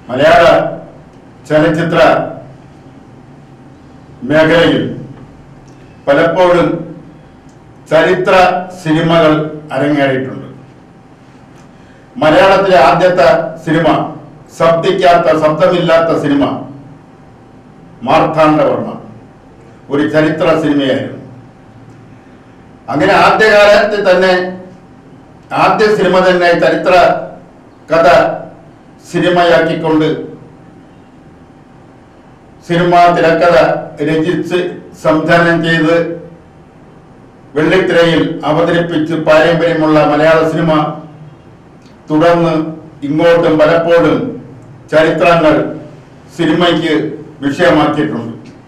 മലയാള ചലച്ചിത്ര മേഖലയിൽ പലപ്പോഴും ചരിത്ര സിനിമകൾ അരങ്ങേറിയിട്ടുണ്ട് മലയാളത്തിലെ ആദ്യത്തെ സിനിമ ശബ്ദിക്കാത്ത ശബ്ദമില്ലാത്ത സിനിമ മാർത്താണ്ഡവർമ്മ ഒരു ചരിത്ര സിനിമയായിരുന്നു അങ്ങനെ ആദ്യകാലത്ത് തന്നെ ആദ്യ സിനിമ തന്നെ ചരിത്ര കഥ സിനിമയാക്കിക്കൊണ്ട് സിനിമ തിരക്കഥ രചിച്ച് സംവിധാനം ചെയ്ത് വെള്ളിത്തിരയിൽ അവതരിപ്പിച്ച് പാരമ്പര്യമുള്ള മലയാള സിനിമ തുടർന്ന് ഇങ്ങോട്ടും പലപ്പോഴും ചരിത്രങ്ങൾ സിനിമയ്ക്ക് വിഷയമാക്കിയിട്ടുണ്ട്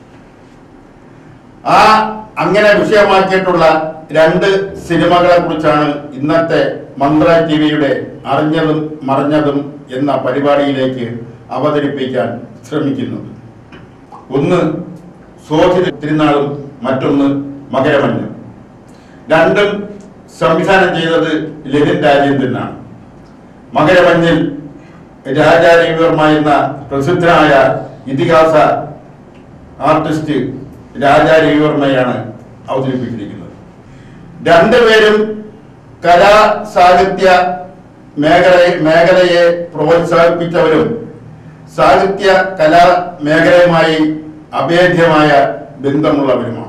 ആ അങ്ങനെ വിഷയമാക്കിയിട്ടുള്ള രണ്ട് സിനിമകളെ കുറിച്ചാണ് ഇന്നത്തെ മന്ത്ര ടി വിയുടെ അറിഞ്ഞതും മറിഞ്ഞതും എന്ന പരിപാടിയിലേക്ക് അവതരിപ്പിക്കാൻ ശ്രമിക്കുന്നത് ഒന്ന് സോഹി തിരുനാളും മറ്റൊന്ന് മകരമഞ്ഞും രണ്ടും സംവിധാനം ചെയ്തത് ലെനിൻ രാജേന്ദ്രനാണ് മകരമഞ്ഞിൽ രാജാ രവിവർമ്മ എന്ന പ്രസിദ്ധനായ ഇതിഹാസ ആർട്ടിസ്റ്റ് രാജാ രവിവർമ്മയാണ് അവതരിപ്പിച്ചിരിക്കുന്നത് രണ്ടുപേരും കലാ സാഹിത്യ മേഖല മേഖലയെ പ്രോത്സാഹിപ്പിച്ചവരും സാഹിത്യ കലാ മേഖലയുമായി അഭേദ്യമായ ബന്ധമുള്ളവരുമാണ്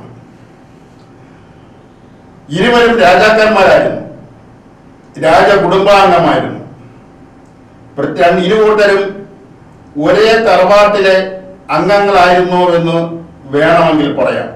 ഇരുവരും രാജാക്കന്മാരായിരുന്നു രാജകുടുംബാംഗമായിരുന്നു പ്രത്യേക ഇരുകൂട്ടരും ഒരേ തറവാട്ടിലെ അംഗങ്ങളായിരുന്നു എന്ന് വേണമെങ്കിൽ പറയാം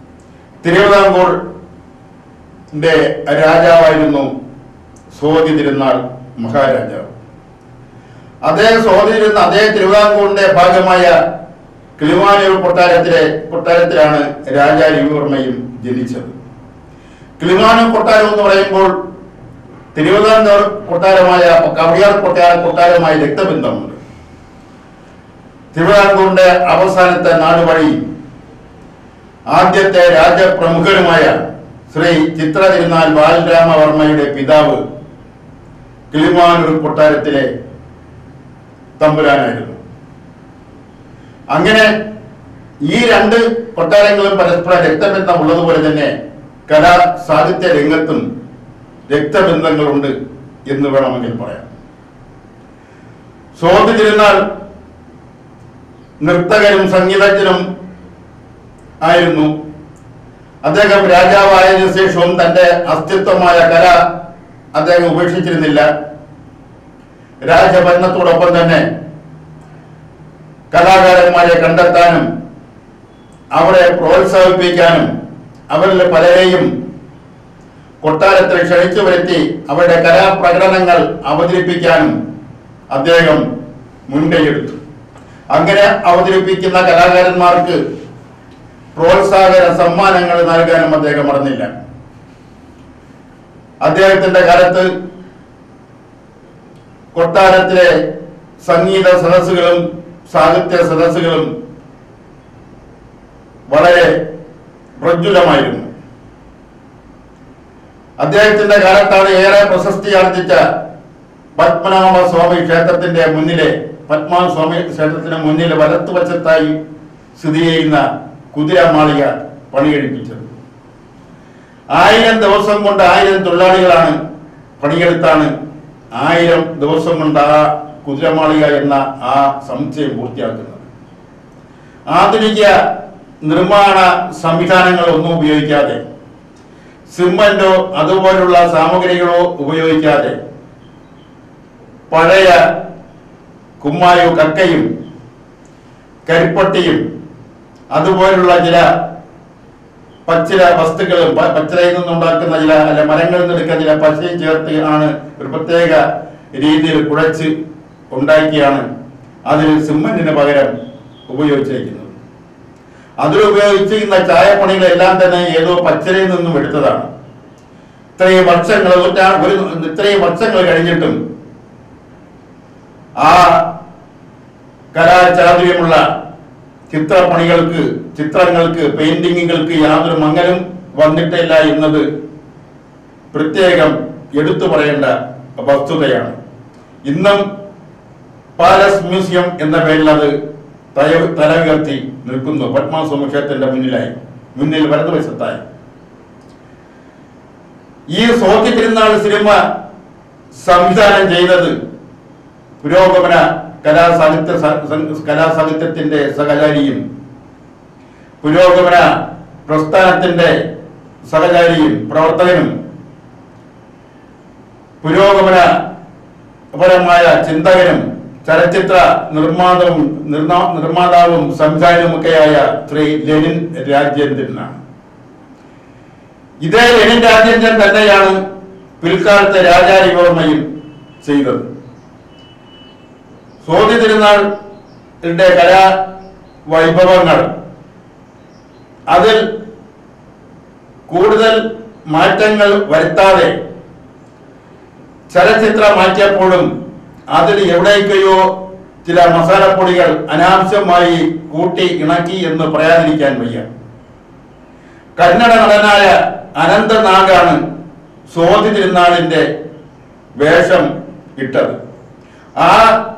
തിരുവിതാംകൂറിന്റെ രാജാവായിരുന്നു സോതി തിരുനാൾ മഹാരാജാവ് അതേ സോതി തിരുന്ന അതേ തിരുവിതാംകൂറിന്റെ ഭാഗമായ കിളിമാനൂർ കൊട്ടാരത്തിലെ കൊട്ടാരത്തിലാണ് രാജാ രവിവർമ്മയും ജനിച്ചത് കിളിമാനൂർ കൊട്ടാരം എന്ന് പറയുമ്പോൾ തിരുവിതാംകൂർ കൊട്ടാരമായ കവടിയാർ കൊട്ടാര കൊട്ടാരമായി രക്തബന്ധമുണ്ട് തിരുവിതാംകൂറിന്റെ അവസാനത്തെ നാടുവഴി ആദ്യത്തെ രാജപ്രമുഖരുമായ ശ്രീ ചിത്ര തിരുനാൾ ബാലരാമവർമ്മയുടെ പിതാവ് കിളിമാനൂർ കൊട്ടാരത്തിലെ തമ്പുരാനായിരുന്നു അങ്ങനെ ഈ രണ്ട് കൊട്ടാരങ്ങളും പരസ്പര രക്തബന്ധം ഉള്ളതുപോലെ തന്നെ കലാ സാഹിത്യ രംഗത്തും രക്തബന്ധങ്ങളുണ്ട് എന്ന് വേണമെങ്കിൽ പറയാം സോതി തിരുനാൾ നർത്തകനും സംഗീതജ്ഞനും ആയിരുന്നു അദ്ദേഹം രാജാവായതിനു ശേഷവും തന്റെ അസ്തിത്വമായ കല അദ്ദേഹം ഉപേക്ഷിച്ചിരുന്നില്ല രാജഭരണത്തോടൊപ്പം തന്നെ കലാകാരന്മാരെ കണ്ടെത്താനും അവരെ പ്രോത്സാഹിപ്പിക്കാനും അവരിൽ പലരെയും കൊട്ടാരത്തിൽ ക്ഷണിച്ചു വരുത്തി അവരുടെ കലാപ്രകടനങ്ങൾ അവതരിപ്പിക്കാനും അദ്ദേഹം മുൻകൈയെടുത്തു അങ്ങനെ അവതരിപ്പിക്കുന്ന കലാകാരന്മാർക്ക് പ്രോത്സാഹന സമ്മാനങ്ങൾ നൽകാനും അദ്ദേഹം മറന്നില്ല അദ്ദേഹത്തിന്റെ കാലത്ത് കൊട്ടാരത്തിലെ സംഗീത സദസ്സുകളും സാഹിത്യ സദസ്സുകളും വളരെ പ്രജ്വലമായിരുന്നു അദ്ദേഹത്തിന്റെ കാലത്താണ് ഏറെ പ്രശസ്തി ആർജിച്ച പത്മനാഭ സ്വാമി ക്ഷേത്രത്തിന്റെ മുന്നിലെ പത്മനാഭ സ്വാമി ക്ഷേത്രത്തിന് മുന്നിൽ വലത്തുവശത്തായി സ്ഥിതി ചെയ്യുന്ന കുതിരമാളിക പണികഴിപ്പിച്ചത് ആയിരം ദിവസം കൊണ്ട് ആയിരം തൊഴിലാളികളാണ് പണിയെടുത്താണ് ആയിരം ദിവസം കൊണ്ട് ആ കുതിരമാളിക എന്ന ആ സമുച്ചയം പൂർത്തിയാക്കുന്നത് ആധുനിക നിർമ്മാണ സംവിധാനങ്ങൾ ഒന്നും ഉപയോഗിക്കാതെ സിമന്റോ അതുപോലുള്ള സാമഗ്രികളോ ഉപയോഗിക്കാതെ പഴയ കുമ്മായോ കക്കയും കരിപ്പട്ടിയും അതുപോലുള്ള ചില പച്ചില വസ്തുക്കളും പ- പച്ചിലയിൽ നിന്നുണ്ടാക്കുന്ന ചില അല്ല മരങ്ങളിൽ നിന്ന് എടുക്കുന്ന ചില പശയും ചേർത്ത് ആണ് ഒരു പ്രത്യേക രീതിയിൽ കുഴച്ച് ഉണ്ടാക്കിയാണ് അതിൽ സിമന്റിന് പകരം ഉപയോഗിച്ചിരിക്കുന്നത് അതിൽ ഉപയോഗിച്ചിരുന്ന ചായപ്പണികളെല്ലാം തന്നെ ഏതോ പച്ചിലയിൽ നിന്നും എടുത്തതാണ് ഇത്രയും വർഷങ്ങൾ നൂറ്റാ ഒരു ഇത്രയും വർഷങ്ങൾ കഴിഞ്ഞിട്ടും ആ കലാചാതുര്യമുള്ള ചിത്രപ്പണികൾക്ക് ചിത്രങ്ങൾക്ക് പെയിന്റിങ്ങുകൾക്ക് യാതൊരു മങ്ങലും വന്നിട്ടില്ല എന്നത് പ്രത്യേകം എടുത്തു പറയേണ്ട വസ്തുതയാണ് ഇന്നും പാലസ് മ്യൂസിയം എന്ന പേരിൽ അത് തല തല ഉയർത്തി നിൽക്കുന്നു പത്മനാഭസ്വാമി ക്ഷേത്രത്തിന്റെ മുന്നിലായി മുന്നിൽ വലതുവശത്തായി ഈ സോത്തി തിരുനാൾ സിനിമ സംവിധാനം ചെയ്തത് പുരോഗമന കലാസാഹിത്യ സ- സ- കലാസാഹിത്യത്തിന്റെ സഹചാരിയും പുരോഗമന പ്രസ്ഥാനത്തിന്റെ സഹചാരിയും പ്രവർത്തകനും പുരോഗമന പരമായ ചിന്തകനും ചലച്ചിത്ര നിർമ്മാതാവും നിർമ്മാ- നിർമ്മാതാവും സംവിധായകനുമൊക്കെയായ ശ്രീ ലെനിൻ രാജേന്ദ്രനാണ് ഇതേ ലെനിൻ രാജേന്ദ്രൻ തന്നെയാണ് പിൽക്കാലത്തെ രാജാരിവർമ്മയും ചെയ്തത് സ്വാതി തിരുനാളിന്റെ കലാ വൈഭവങ്ങൾ അതിൽ കൂടുതൽ മാറ്റങ്ങൾ വരുത്താതെ ചലച്ചിത്രം മാറ്റിയപ്പോഴും അതിൽ എവിടേക്കയോ ചില മസാലപ്പൊടികൾ അനാവശ്യമായി കൂട്ടി ഇണക്കി എന്ന് പറയാതിരിക്കാൻ വയ്യ കന്നഡ നടനായ അനന്തനാഗാണ് സ്വാതി തിരുനാളിന്റെ വേഷം ഇട്ടത് ആ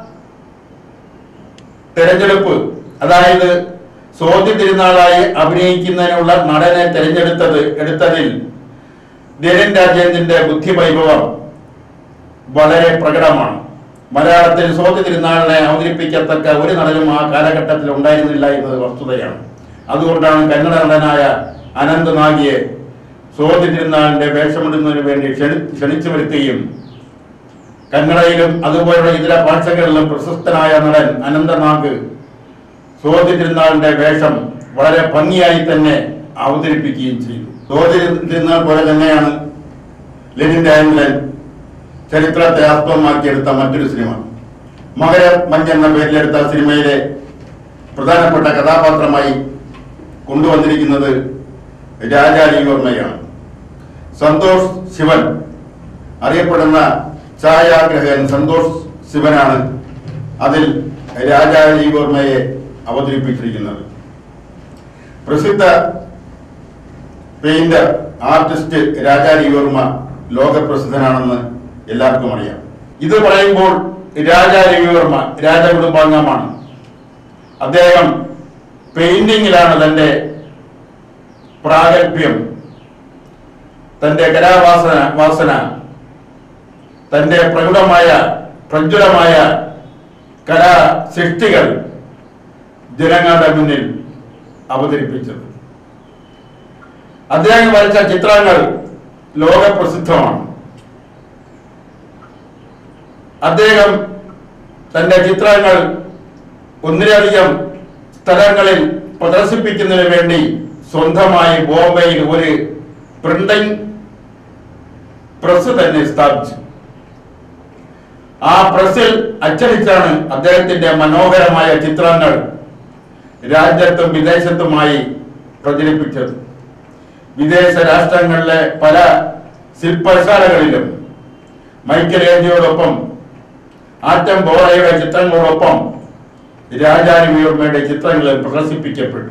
തെരഞ്ഞെടുപ്പ് അതായത് സ്വാതി തിരുനാളായി അഭിനയിക്കുന്നതിനുള്ള നടനെ തെരഞ്ഞെടുത്തത് എടുത്തതിൽ ധീരൻ രാജേന്ദ്രന്റെ ബുദ്ധിവൈഭവം വളരെ പ്രകടമാണ് മലയാളത്തിൽ സ്വാതി തിരുനാളിനെ അവതരിപ്പിക്കത്തക്ക ഒരു നടനും ആ കാലഘട്ടത്തിൽ ഉണ്ടായിരുന്നില്ല എന്നത് വസ്തുതയാണ് അതുകൊണ്ടാണ് കന്നഡ നടനായ അനന്ത് നാഗിയെ സ്വാതി തിരുനാളിന്റെ വേഷമിടുന്നതിന് വേണ്ടി ക്ഷണി ക്ഷണിച്ചു വരുത്തുകയും കന്നഡയിലും അതുപോലുള്ള ഇതര ഭാഷകളിലും പ്രശസ്തനായ നടൻ അനന്തനാഗ് സ്വാതി തിരുനാളിന്റെ വേഷം വളരെ ഭംഗിയായി തന്നെ അവതരിപ്പിക്കുകയും ചെയ്തു സ്വാതി തിരുനാൾ പോലെ തന്നെയാണ് ലെനിൻ രാജേന്ദ്രൻ ചരിത്രത്തെ ആസ്പദമാക്കിയെടുത്ത മറ്റൊരു സിനിമ മകര മഞ്ഞ് എന്ന പേരിലെടുത്ത സിനിമയിലെ പ്രധാനപ്പെട്ട കഥാപാത്രമായി കൊണ്ടുവന്നിരിക്കുന്നത് രാജാലിവർമ്മയാണ് സന്തോഷ് ശിവൻ അറിയപ്പെടുന്ന ഛായാഗ്രഹകൻ സന്തോഷ് ശിവനാണ് അതിൽ രാജാലിവർമ്മയെ അവതരിപ്പിച്ചിരിക്കുന്നത് പ്രസിദ്ധ പെയിന്റർ ആർട്ടിസ്റ്റ് രാജാലിവർമ്മ ലോകപ്രസിദ്ധനാണെന്ന് എല്ലാവർക്കും അറിയാം ഇത് പറയുമ്പോൾ രാജാ രവിവർമ്മ രാജകുടുംബാംഗമാണ് അദ്ദേഹം പെയിന്റിങ്ങിലാണ് തന്റെ പ്രാഗൽഭ്യം തന്റെ കലാവാസന വാസന തന്റെ പ്രകടമായ പ്രജ്വലമായ കലാ സൃഷ്ടികൾ ജനങ്ങളുടെ മുന്നിൽ അവതരിപ്പിച്ചത് അദ്ദേഹം വരച്ച ചിത്രങ്ങൾ ലോകപ്രസിദ്ധമാണ് അദ്ദേഹം തന്റെ ചിത്രങ്ങൾ ഒന്നിലധികം സ്ഥലങ്ങളിൽ പ്രദർശിപ്പിക്കുന്നതിന് വേണ്ടി സ്വന്തമായി ബോംബെയിൽ ഒരു പ്രിന്റിംഗ് പ്രസ് തന്നെ സ്ഥാപിച്ചു ആ പ്രസിൽ അച്ചടിച്ചാണ് അദ്ദേഹത്തിന്റെ മനോഹരമായ ചിത്രങ്ങൾ രാജ്യത്തും വിദേശത്തുമായി പ്രചരിപ്പിച്ചത് വിദേശ രാഷ്ട്രങ്ങളിലെ പല ശില്പശാലകളിലും മൈക്കൽ ഏഞ്ചിയോടൊപ്പം ആറ്റം ബോറയുടെ ചിത്രങ്ങളോടൊപ്പം രാജാനുവിയമ്മയുടെ ചിത്രങ്ങൾ പ്രദർശിപ്പിക്കപ്പെട്ടു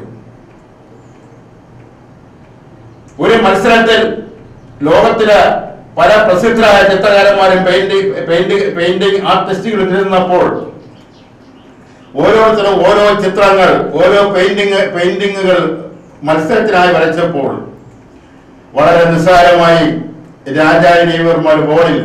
ഒരു മത്സരത്തിൽ ലോകത്തിലെ പല പ്രസിദ്ധരായ ചിത്രകാരന്മാരും പെയിന്റിംഗ് പെയിന്റിംഗ് പെയിന്റിംഗ് ആർട്ടിസ്റ്റുകളും നിന്നപ്പോൾ ഓരോരുത്തരും ഓരോ ചിത്രങ്ങൾ ഓരോ പെയിന്റിങ് പെയിന്റിങ്ങുകൾ മത്സരത്തിനായി വരച്ചപ്പോൾ വളരെ നിസ്സാരമായി രാജാവിനിവർമ്മ ബോർഡിൽ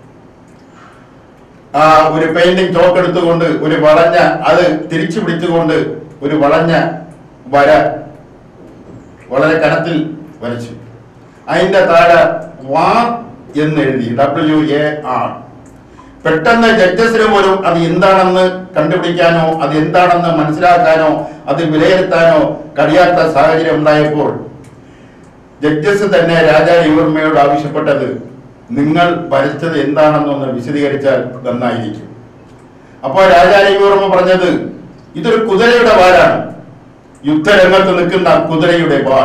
ആ ഒരു പെയിന്റിംഗ് ചോക്ക് എടുത്തുകൊണ്ട് ഒരു വളഞ്ഞ അത് തിരിച്ചു പിടിച്ചുകൊണ്ട് ഒരു വളഞ്ഞ വര വളരെ കനത്തിൽ വരച്ചു അതിന്റെ താഴെ വാ എന്നെഴുതി ഡബ്ല്യു എ ആർ പെട്ടെന്ന് ജഡ്ജസിന് പോലും അത് എന്താണെന്ന് കണ്ടുപിടിക്കാനോ അത് എന്താണെന്ന് മനസ്സിലാക്കാനോ അത് വിലയിരുത്താനോ കഴിയാത്ത സാഹചര്യം ഉണ്ടായപ്പോൾ ജഡ്ജസ് തന്നെ രാജാ യുവർമ്മയോട് ആവശ്യപ്പെട്ടത് നിങ്ങൾ വരച്ചത് എന്താണെന്നൊന്ന് വിശദീകരിച്ചാൽ നന്നായിരിക്കും അപ്പോൾ രാജാ യുവർമ്മ പറഞ്ഞത് ഇതൊരു കുതിരയുടെ വാലാണ് യുദ്ധരംഗത്ത് നിൽക്കുന്ന കുതിരയുടെ വാൾ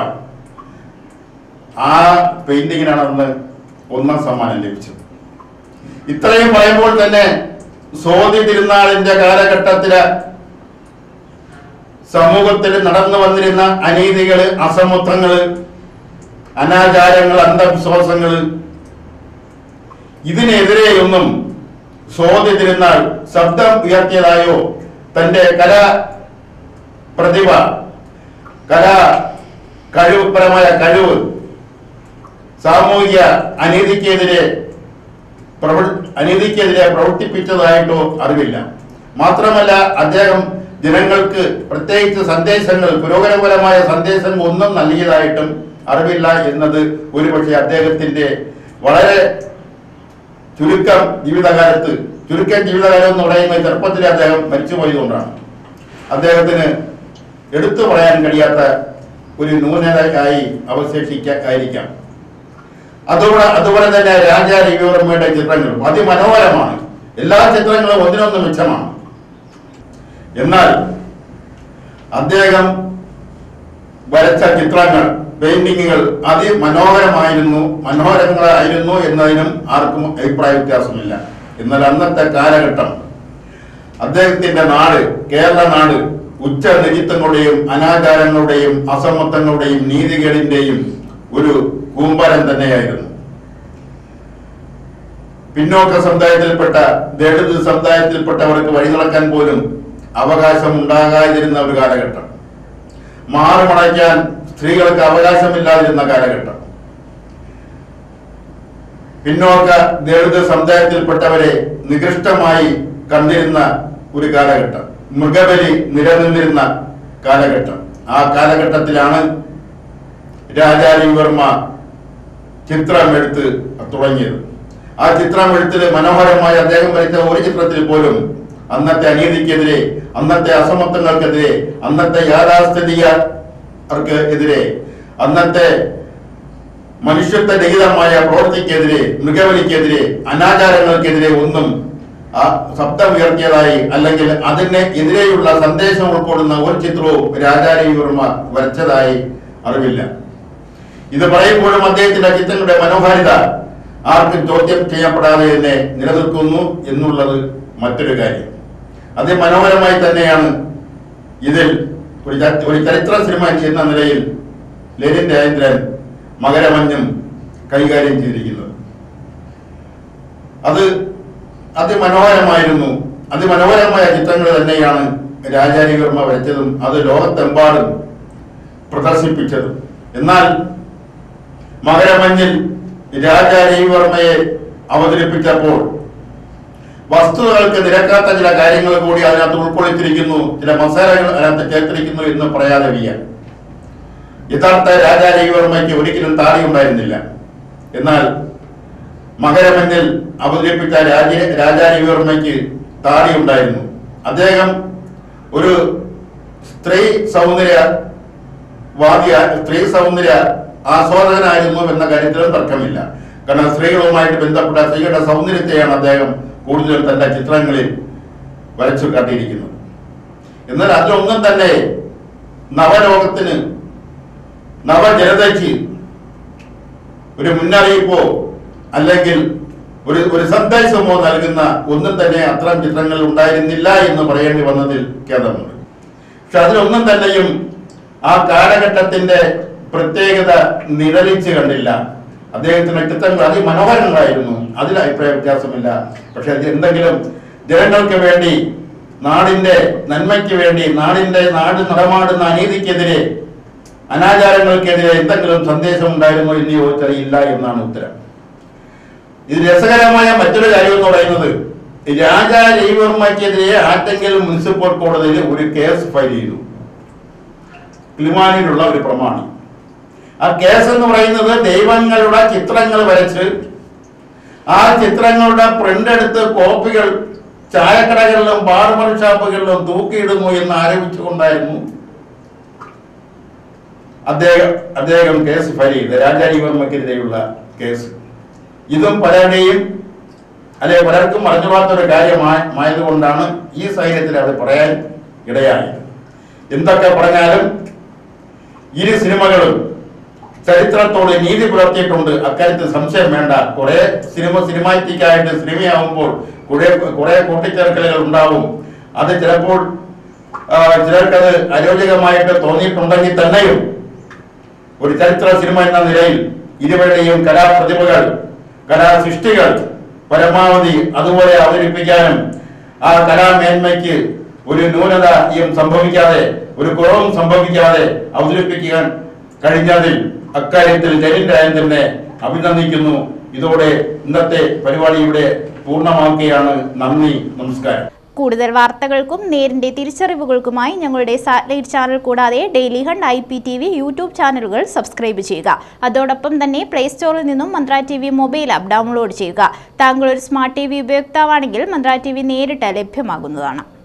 ആ പെയിന്റിങ്ങിനാണ് അന്ന് ഒന്നാം സമ്മാനം ലഭിച്ചത് ഇത്രയും പറയുമ്പോൾ തന്നെ സോതി തിരുനാളിന്റെ കാലഘട്ടത്തില് സമൂഹത്തിൽ നടന്നു വന്നിരുന്ന അനീതികള് അസമത്വങ്ങള് അനാചാരങ്ങൾ അന്ധവിശ്വാസങ്ങള് ഇതിനെതിരെയൊന്നും സ്വാതി തിരുനാൾ ശബ്ദം ഉയർത്തിയതായോ തന്റെ കലാ പ്രതിഭ കലാ കഴിവുപരമായ കഴിവ് സാമൂഹിക അനീതിക്കെതിരെ പ്രവർ- അനീതിക്കെതിരെ പ്രവർത്തിപ്പിച്ചതായിട്ടോ അറിവില്ല മാത്രമല്ല അദ്ദേഹം ജനങ്ങൾക്ക് പ്രത്യേകിച്ച് സന്ദേശങ്ങൾ പുരോഗമനപരമായ സന്ദേശങ്ങൾ ഒന്നും നൽകിയതായിട്ടും അറിവില്ല എന്നത് ഒരുപക്ഷെ അദ്ദേഹത്തിന്റെ വളരെ ചുരുക്കം ജീവിതകാലത്ത് ചുരുക്കം ജീവിതകാലം എന്ന് പറയുന്നത് ചെറുപ്പത്തിൽ അദ്ദേഹം മരിച്ചുപോയതുകൊണ്ടാണ് അദ്ദേഹത്തിന് എടുത്തു പറയാൻ കഴിയാത്ത ഒരു ന്യൂനതയായി അവശേഷിക്കായിരിക്കാം അതുപോലെ അതുപോലെ തന്നെ രാജ രവിവർമ്മയുടെ ചിത്രങ്ങളും അതിമനോഹരമാണ് എല്ലാ ചിത്രങ്ങളും ഒന്നിനൊന്ന് മിച്ചമാണ് എന്നാൽ അദ്ദേഹം വരച്ച ചിത്രങ്ങൾ പെയിന്റിങ്ങുകൾ അതിമനോഹരമായിരുന്നു മനോഹരങ്ങളായിരുന്നു എന്നതിനും ആർക്കും അഭിപ്രായ വ്യത്യാസമില്ല എന്നാൽ അന്നത്തെ കാലഘട്ടം അദ്ദേഹത്തിന്റെ നാട് കേരള നാട് ഉച്ച നിജിത്തങ്ങളുടെയും അനാചാരങ്ങളുടെയും അസമത്വങ്ങളുടെയും നീതികേടിന്റെയും ഒരു കൂമ്പാരം തന്നെയായിരുന്നു പിന്നോക്ക സമുദായത്തിൽപ്പെട്ട ദളിത് സമുദായത്തിൽപ്പെട്ടവർക്ക് വഴി നടക്കാൻ പോലും അവകാശം ഉണ്ടാകാതിരുന്ന ഒരു കാലഘട്ടം മാറുമടയ്ക്കാൻ സ്ത്രീകൾക്ക് അവകാശമില്ലാതിരുന്ന കാലഘട്ടം പിന്നോക്ക ദളിത് സമുദായത്തിൽപ്പെട്ടവരെ നികൃഷ്ടമായി കണ്ടിരുന്ന ഒരു കാലഘട്ടം മൃഗബലി നിലനിന്നിരുന്ന കാലഘട്ടം ആ കാലഘട്ടത്തിലാണ് രാജാരവിവർമ്മ ചിത്രമെടുത്ത് തുടങ്ങിയത് ആ ചിത്രമെഴുത്തിൽ മനോഹരമായി അദ്ദേഹം വരച്ച ഒരു ചിത്രത്തിൽ പോലും അന്നത്തെ അനീതിക്കെതിരെ അന്നത്തെ അസമത്വങ്ങൾക്കെതിരെ അന്നത്തെ യാഥാസ്ഥിതികർക്ക് എതിരെ അന്നത്തെ മനുഷ്യത്വ രഹിതമായ പ്രവൃത്തിക്കെതിരെ മൃഗബലിക്കെതിരെ അനാചാരങ്ങൾക്കെതിരെ ഒന്നും ആ ശബ്ദം ഉയർത്തിയതായി അല്ലെങ്കിൽ അതിന് എതിരെയുള്ള സന്ദേശം ഉൾക്കൊള്ളുന്ന ഒരു ചിത്രവും രാജാരവിവർമ്മ വരച്ചതായി അറിവില്ല ഇത് പറയുമ്പോഴും അദ്ദേഹത്തിന്റെ ചിത്രങ്ങളുടെ മനോഹാരിത ആർക്കും ചോദ്യം ചെയ്യപ്പെടാതെ തന്നെ നിലനിൽക്കുന്നു എന്നുള്ളത് മറ്റൊരു കാര്യം അതിമനോഹരമായി തന്നെയാണ് ഇതിൽ ഒരു ച- ഒരു ചരിത്ര സിനിമ എന്ന നിലയിൽ ലെനിൻ രാജേന്ദ്രൻ മകരമഞ്ഞും കൈകാര്യം ചെയ്തിരിക്കുന്നത് അത് അതിമനോഹരമായിരുന്നു അതിമനോഹരമായ ചിത്രങ്ങൾ തന്നെയാണ് രാജാരിവർമ്മ വരച്ചതും അത് ലോകത്തെമ്പാടും പ്രദർശിപ്പിച്ചതും എന്നാൽ മകരമഞ്ഞിൽ രാജാ രവിവർമ്മയെ അവതരിപ്പിച്ചപ്പോൾ വസ്തുതകൾക്ക് നിരക്കാത്ത ചില കാര്യങ്ങൾ കൂടി അതിനകത്ത് ഉൾക്കൊള്ളിച്ചിരിക്കുന്നു ചില മസാലകൾ അതിനകത്ത് ചേർത്തിരിക്കുന്നു എന്ന് പറയാതെ വയ്യ യഥാർത്ഥ രാജാ രവിവർമ്മയ്ക്ക് ഒരിക്കലും താടി ഉണ്ടായിരുന്നില്ല എന്നാൽ മകരമഞ്ഞിൽ അവതരിപ്പിച്ച രാജ രാജാ രവിവർമ്മയ്ക്ക് താടി ഉണ്ടായിരുന്നു അദ്ദേഹം ഒരു സ്ത്രീ സൗന്ദര്യ വാദിയ സ്ത്രീ സൗന്ദര്യ ആസ്വാദകനായിരുന്നു എന്ന കാര്യത്തിലും തർക്കമില്ല കാരണം സ്ത്രീകളുമായിട്ട് ബന്ധപ്പെട്ട സ്ത്രീകളുടെ സൗന്ദര്യത്തെയാണ് അദ്ദേഹം കൂടുതൽ തന്റെ ചിത്രങ്ങളിൽ വരച്ചു കാട്ടിയിരിക്കുന്നത് എന്നാൽ അതിലൊന്നും തന്നെ നവലോകത്തിന് നവജനതയ്ക്ക് ഒരു മുന്നറിയിപ്പോ അല്ലെങ്കിൽ ഒരു ഒരു സന്ദേശമോ നൽകുന്ന ഒന്നും തന്നെ അത്തരം ചിത്രങ്ങൾ ഉണ്ടായിരുന്നില്ല എന്ന് പറയേണ്ടി വന്നതിൽ ഖേദമുണ്ട് പക്ഷെ അതിലൊന്നും തന്നെയും ആ കാലഘട്ടത്തിന്റെ പ്രത്യേകത നിഴലിച്ച് കണ്ടില്ല അദ്ദേഹത്തിന്റെ ചിത്രങ്ങൾ അതിമനോഹരങ്ങളായിരുന്നു അതിൽ അഭിപ്രായ വ്യത്യാസമില്ല പക്ഷെ അത് എന്തെങ്കിലും ജനങ്ങൾക്ക് വേണ്ടി നാടിന്റെ നന്മയ്ക്ക് വേണ്ടി നാടിന്റെ നാട് നടമാടുന്ന അനീതിക്കെതിരെ അനാചാരങ്ങൾക്കെതിരെ എന്തെങ്കിലും സന്ദേശം ഉണ്ടായിരുന്നോ എന്ന് ചോദിച്ചാൽ ഇല്ല എന്നാണ് ഉത്തരം ഇത് രസകരമായ മറ്റൊരു കാര്യം എന്ന് പറയുന്നത് രാജാ രവിവർമ്മയ്ക്കെതിരെ ആറ്റങ്കൽ മുനിസിപ്പൽ കോടതിയിൽ ഒരു കേസ് ഫയൽ ചെയ്തു കിളിമാനിയിലുള്ള ഒരു പ്രമാണി ആ കേസ് എന്ന് പറയുന്നത് ദൈവങ്ങളുടെ ചിത്രങ്ങൾ വരച്ച് ആ ചിത്രങ്ങളുടെ പ്രിന്റ് എടുത്ത് കോപ്പികൾ ചായക്കടകളിലും ബാർബർ ഷാപ്പുകളിലും തൂക്കിയിടുന്നു എന്ന് ആരോപിച്ചുകൊണ്ടായിരുന്നു അദ്ദേഹം അദ്ദേഹം കേസ് ഫയൽ ചെയ്ത് രാജാരിവർമ്മക്കെതിരെയുള്ള കേസ് ഇതും പലരുടെയും അല്ലെ പലർക്കും അറിഞ്ഞുകൂടാത്ത ഒരു കാര്യമായതുകൊണ്ടാണ് ഈ സാഹചര്യത്തിൽ അത് പറയാൻ ഇടയായത് എന്തൊക്കെ പറഞ്ഞാലും ഇരു സിനിമകളും ചരിത്രത്തോട് നീതി പുലർത്തിയിട്ടുണ്ട് അക്കാര്യത്തിൽ സംശയം വേണ്ട കുറെ സിനിമ സിനിമാറ്റിക് ആയിട്ട് സിനിമയാവുമ്പോൾ കുറെ കുറെ കൂട്ടിച്ചേർക്കലുകൾ ഉണ്ടാവും അത് ചിലപ്പോൾ ആ, ചിലർക്കത് അരോചകമായിട്ട് തോന്നിയിട്ടുണ്ടെങ്കിൽ തന്നെയും ഒരു ചരിത്ര സിനിമ എന്ന നിലയിൽ ഇരുവരുടെയും കലാപ്രതിഭകൾ കലാസൃഷ്ടികൾ പരമാവധി അതുപോലെ അവതരിപ്പിക്കാനും ആ കലാമേന്മയ്ക്ക് ഒരു ന്യൂനതയും സംഭവിക്കാതെ ഒരു കുറവും സംഭവിക്കാതെ അവതരിപ്പിക്കാൻ കഴിഞ്ഞതിൽ അക്കാര്യത്തിൽ ജലീൽ രാജേന്ദ്രനെ അഭിനന്ദിക്കുന്നു ഇതോടെ ഇന്നത്തെ പരിപാടി ഇവിടെ പൂർണ്ണമാക്കുകയാണ് നന്ദി നമസ്കാരം കൂടുതൽ വാർത്തകൾക്കും നേരിന്റെ തിരിച്ചറിവുകൾക്കുമായി ഞങ്ങളുടെ സാറ്റലൈറ്റ് ചാനൽ കൂടാതെ daily hunt I P T V YouTube ചാനലുകൾ സബ്സ്ക്രൈബ് ചെയ്യുക അതോടൊപ്പം തന്നെ പ്ലേ സ്റ്റോറിൽ നിന്നും Mantra T V mobile app download ചെയ്യുക താങ്കൾ ഒരു സ്മാർട്ട് ടി വി ഉപയോക്താവാണെങ്കിൽ മന്ത്ര ടി വി നേരിട്ട് ലഭ്യമാകുന്നതാണ്